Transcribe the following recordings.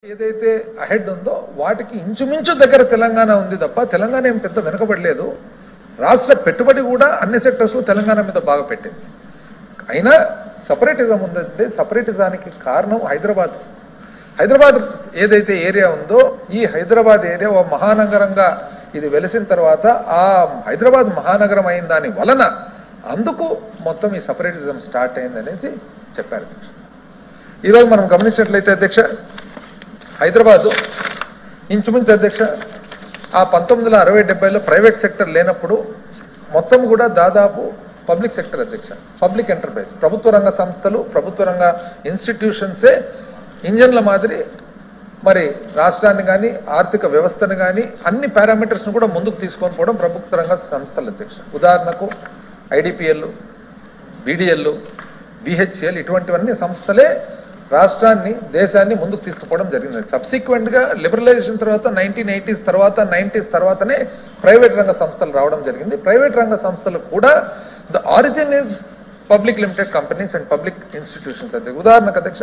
ఏదైతే అహెడ్ ఉందో వాటికి ఇంచుమించు దగ్గర తెలంగాణ ఉంది తప్ప తెలంగాణ ఏం పెద్ద వెనకబడలేదు రాష్ట్ర పెట్టుబడి కూడా అన్ని సెక్టర్స్ లో తెలంగాణ మీద బాగా పెట్టింది అయినా సపరేటిజం ఉందంటే సపరేటిజానికి కారణం హైదరాబాద్ హైదరాబాద్ ఏదైతే ఏరియా ఉందో ఈ హైదరాబాద్ ఏరియా ఓ మహానగరంగా ఇది వెలిసిన తర్వాత ఆ హైదరాబాద్ మహానగరం అయిన దాని వలన అందుకు మొత్తం ఈ సపరేటిజం స్టార్ట్ అయింది అనేసి చెప్పారు అధ్యక్ష ఈరోజు మనం గమనించినట్లయితే అధ్యక్ష హైదరాబాదు ఇంచుమించు అధ్యక్ష ఆ పంతొమ్మిది వందల అరవై డెబ్బైలో ప్రైవేట్ సెక్టర్ లేనప్పుడు మొత్తం కూడా దాదాపు పబ్లిక్ సెక్టర్ అధ్యక్ష పబ్లిక్ ఎంటర్ప్రైజ్ ప్రభుత్వ రంగ సంస్థలు ప్రభుత్వ రంగ ఇన్స్టిట్యూషన్సే ఇంజన్ల మాదిరి మరి రాష్ట్రాన్ని కానీ ఆర్థిక వ్యవస్థను కానీ అన్ని పారామీటర్స్ను కూడా ముందుకు తీసుకొని పోవడం ప్రభుత్వ రంగ సంస్థలు అధ్యక్ష ఉదాహరణకు ఐడిపిఎల్ బీడిఎల్ బిహెచ్ఎల్ ఇటువంటివన్నీ సంస్థలే రాష్ట్రాన్ని దేశాన్ని ముందుకు తీసుకుపోవడం జరిగింది సబ్సిక్వెంట్ గా లిబరలైజేషన్ తర్వాత నైన్టీన్ ఎయిటీస్ తర్వాత నైన్టీస్ తర్వాతనే ప్రైవేట్ రంగ సంస్థలు రావడం జరిగింది ప్రైవేట్ రంగ సంస్థలు కూడా the origin is public limited companies and public institutions అధ్యక్ష ఉదాహరణకు అధ్యక్ష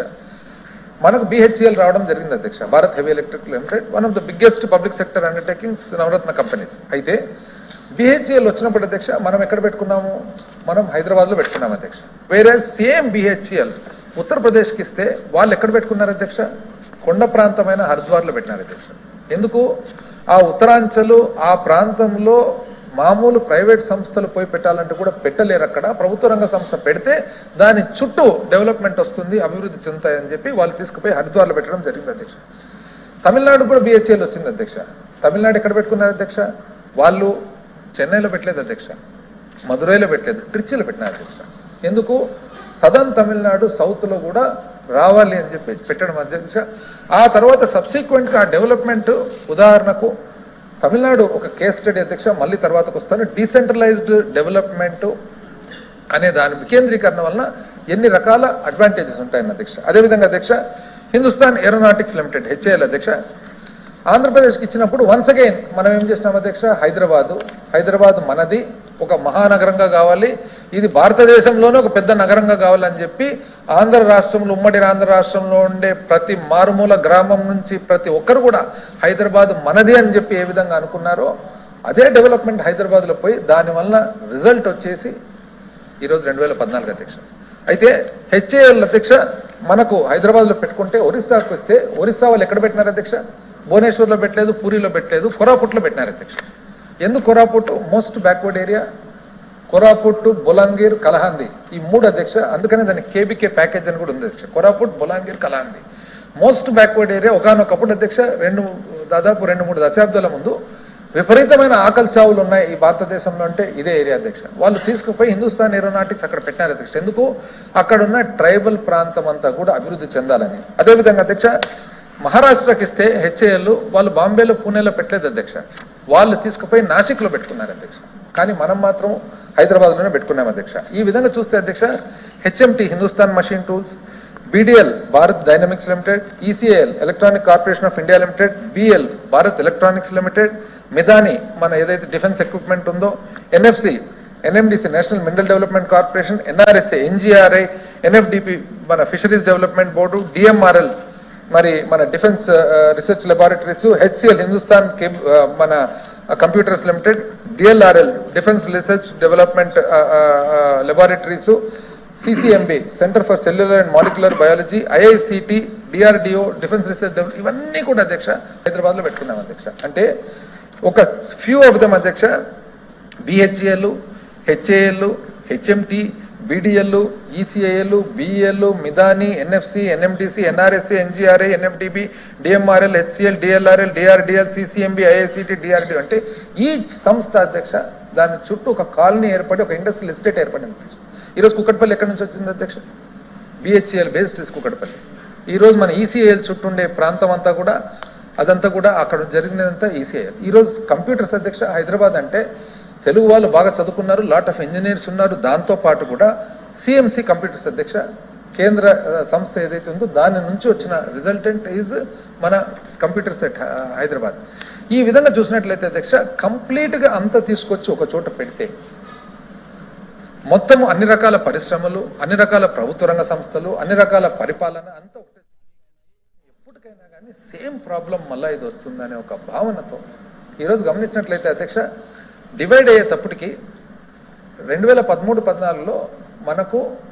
మనకు బిహెచ్ఎల్ రావడం జరిగింది అధ్యక్ష Bharat heavy electric limited one of the biggest public sector undertakings Navratna companies అయితే బిహెచ్ఎల్ వచ్చినప్పుడు అధ్యక్ష మనం ఎక్కడ పెట్టుకున్నాము మనం హైదరాబాద్ లో పెట్టుకున్నాం అధ్యక్ష వేరే సేమ్ బిహెచ్ఎల్ ఉత్తరప్రదేశ్కి ఇస్తే వాళ్ళు ఎక్కడ పెట్టుకున్నారు అధ్యక్ష కొండ ప్రాంతమైన హరిద్వార్లో పెట్టినారు అధ్యక్ష ఎందుకు ఆ ఉత్తరాంచలు ఆ ప్రాంతంలో మామూలు ప్రైవేట్ సంస్థలు పోయి పెట్టాలంటే కూడా పెట్టలేరు అక్కడ ప్రభుత్వ రంగ సంస్థ పెడితే దాని చుట్టూ డెవలప్మెంట్ వస్తుంది అభివృద్ధి చెందుతాయని చెప్పి వాళ్ళు తీసుకుపోయి హరిద్వార్లో పెట్టడం జరిగింది అధ్యక్ష తమిళనాడు కూడా బిహెచ్ఎల్ వచ్చింది అధ్యక్ష తమిళనాడు ఎక్కడ పెట్టుకున్నారు అధ్యక్ష వాళ్ళు చెన్నైలో పెట్టలేదు అధ్యక్ష మదురైలో పెట్టలేదు ట్రిచ్చిలో పెట్టినారు అధ్యక్ష ఎందుకు సదర్న్ తమిళనాడు సౌత్ లో కూడా రావాలి అని చెప్పి పెట్టడం అధ్యక్ష ఆ తర్వాత సబ్సిక్వెంట్ గా ఆ డెవలప్మెంట్ ఉదాహరణకు తమిళనాడు ఒక కేస్ స్టడీ అధ్యక్ష మళ్ళీ తర్వాతకు వస్తాను డీసెంట్రలైజ్డ్ డెవలప్మెంట్ అనే దాని వికేంద్రీకరణ వలన ఎన్ని రకాల అడ్వాంటేజెస్ ఉంటాయని అధ్యక్ష అదేవిధంగా అధ్యక్ష హిందుస్థాన్ ఏరోనాటిక్స్ లిమిటెడ్ హెచ్ఏఎల్ అధ్యక్ష ఆంధ్రప్రదేశ్కి ఇచ్చినప్పుడు వన్స్ అగైన్ మనం ఏం చేసినాం అధ్యక్ష హైదరాబాదు హైదరాబాద్ మనది ఒక మహానగరంగా కావాలి ఇది భారతదేశంలోనే ఒక పెద్ద నగరంగా కావాలని చెప్పి ఆంధ్ర రాష్ట్రంలో ఉమ్మడి ఆంధ్ర రాష్ట్రంలో ఉండే ప్రతి మారుమూల గ్రామం నుంచి ప్రతి ఒక్కరు కూడా హైదరాబాద్ మనది అని చెప్పి ఏ విధంగా అనుకున్నారో అదే డెవలప్మెంట్ హైదరాబాద్లో పోయి దానివల్ల రిజల్ట్ వచ్చేసి ఈరోజు రెండు వేల పద్నాలుగు అధ్యక్ష అయితే హెచ్ఏఎల్ అధ్యక్ష మనకు హైదరాబాద్లో పెట్టుకుంటే ఒరిస్సాకు వస్తే ఒరిస్సా వాళ్ళు ఎక్కడ పెట్టినారు అధ్యక్ష భువనేశ్వర్లో పెట్టలేదు పూరిలో పెట్టలేదు కొరాపుట్లో పెట్టినారు అధ్యక్ష ఎందుకు Koraput most backward area Koraput Bolangir Kalahandi ఈ మూడు అధ్యక్ష అందుకనే దానికి కేబీకే ప్యాకేజ్ అని కూడా ఉంది అధ్యక్ష Koraput Bolangir Kalahandi most backward area ఒకనొకప్పుడు అధ్యక్ష రెండు దాదాపు రెండు మూడు దశాబ్దాల ముందు విపరీతమైన ఆకలి చావులు ఉన్నాయి ఈ భారతదేశంలో అంటే ఇదే ఏరియా అధ్యక్ష వాళ్ళు తీసుకుపోయి హిందుస్థాన్ ఏరోనాటిక్స్ అక్కడ పెట్టినారు అధ్యక్ష ఎందుకు అక్కడ ఉన్న ట్రైబల్ ప్రాంతం అంతా కూడా అభివృద్ధి చెందాలని అదేవిధంగా అధ్యక్ష మహారాష్ట్రకి ఇస్తే హెచ్ఏఎల్ వాళ్ళు బాంబేలో పూణేలో పెట్టలేదు అధ్యక్ష వాళ్ళు తీసుకుపోయి నాసిక్లో పెట్టుకున్నారు అధ్యక్ష కానీ మనం మాత్రం హైదరాబాద్లోనే పెట్టుకున్నాం అధ్యక్ష ఈ విధంగా చూస్తే అధ్యక్ష HMT Hindustan machine tools BDL Bharat dynamics limited ECIL electronic corporation of India limited BL Bharat electronics limited Midhani మన ఏదైతే డిఫెన్స్ ఎక్విప్మెంట్ ఉందో NFC NMDC national mineral development corporation NRSA NGRI NFDP మన ఫిషరీస్ డెవలప్మెంట్ బోర్డు డిఎంఆర్ఎల్ మరి మన defence research laboratories HCL Hindustan కేబ్- ఆ, మన computers limited DLRL defence research development laboratories CCMB centre for cellular and molecular biology IICT DRDO defence research develop ఇవన్నీ కూడా అధ్యక్ష హైదరాబాద్ లో పెట్టుకున్నాం అధ్యక్ష అంటే ఒక ఫ్యూ ఆఫ్ దమ్ అధ్యక్ష బిహెచ్ఏలు HAL HMT BDL ECIL BEL Midhani NFC NMDC NRSC NGRI NFDB DMRL HCL DLRL DRDL CCMB IICT DRD అంటే ఈ సంస్థ అధ్యక్ష దాని చుట్టూ ఒక కాలనీ ఏర్పడి ఒక ఇండస్ట్రియల్ ఎస్టేట్ ఏర్పడింది అధ్యక్ష. ఈరోజు కుక్కట్పల్లి ఎక్కడి నుంచి వచ్చింది అధ్యక్ష బిహెచ్ఎల్ బేస్డ్ ఇస్ కుక్కట్పల్లి ఈ రోజు మన ఈసీఐఎల్ చుట్టూ ఉండే ప్రాంతం అంతా కూడా అదంతా కూడా అక్కడ జరిగినదంతా ఈసీఐఎల్ ఈ రోజు కంప్యూటర్స్ అధ్యక్ష హైదరాబాద్ అంటే తెలుగు వాళ్ళు బాగా చదువుకున్నారు లాట్ ఆఫ్ ఇంజనీర్స్ ఉన్నారు దాంతో పాటు కూడా సిఎంసి కంప్యూటర్స్ అధ్యక్ష కేంద్ర ఆ, సంస్థ ఏదైతే ఉందో దాని నుంచి వచ్చిన రిజల్టెంట్ ఈజ్ మన కంప్యూటర్ సెట్ హైదరాబాద్ ఈ విధంగా చూసినట్లయితే అధ్యక్ష కంప్లీట్ గా అంతా తీసుకొచ్చి ఒక చోట పెడితే మొత్తం అన్ని రకాల పరిశ్రమలు అన్ని రకాల ప్రభుత్వ రంగ సంస్థలు అన్ని రకాల పరిపాలన అంతా ఒకటే ఎప్పుడు ఎప్పటికైనా కానీ సేమ్ ప్రాబ్లం మళ్ళా ఇది వస్తుందనే ఒక భావనతో ఈరోజు గమనించినట్లయితే అధ్యక్ష డివైడ్ అయ్యేటప్పటికి రెండు వేల పదమూడు పద్నాలుగులో మనకు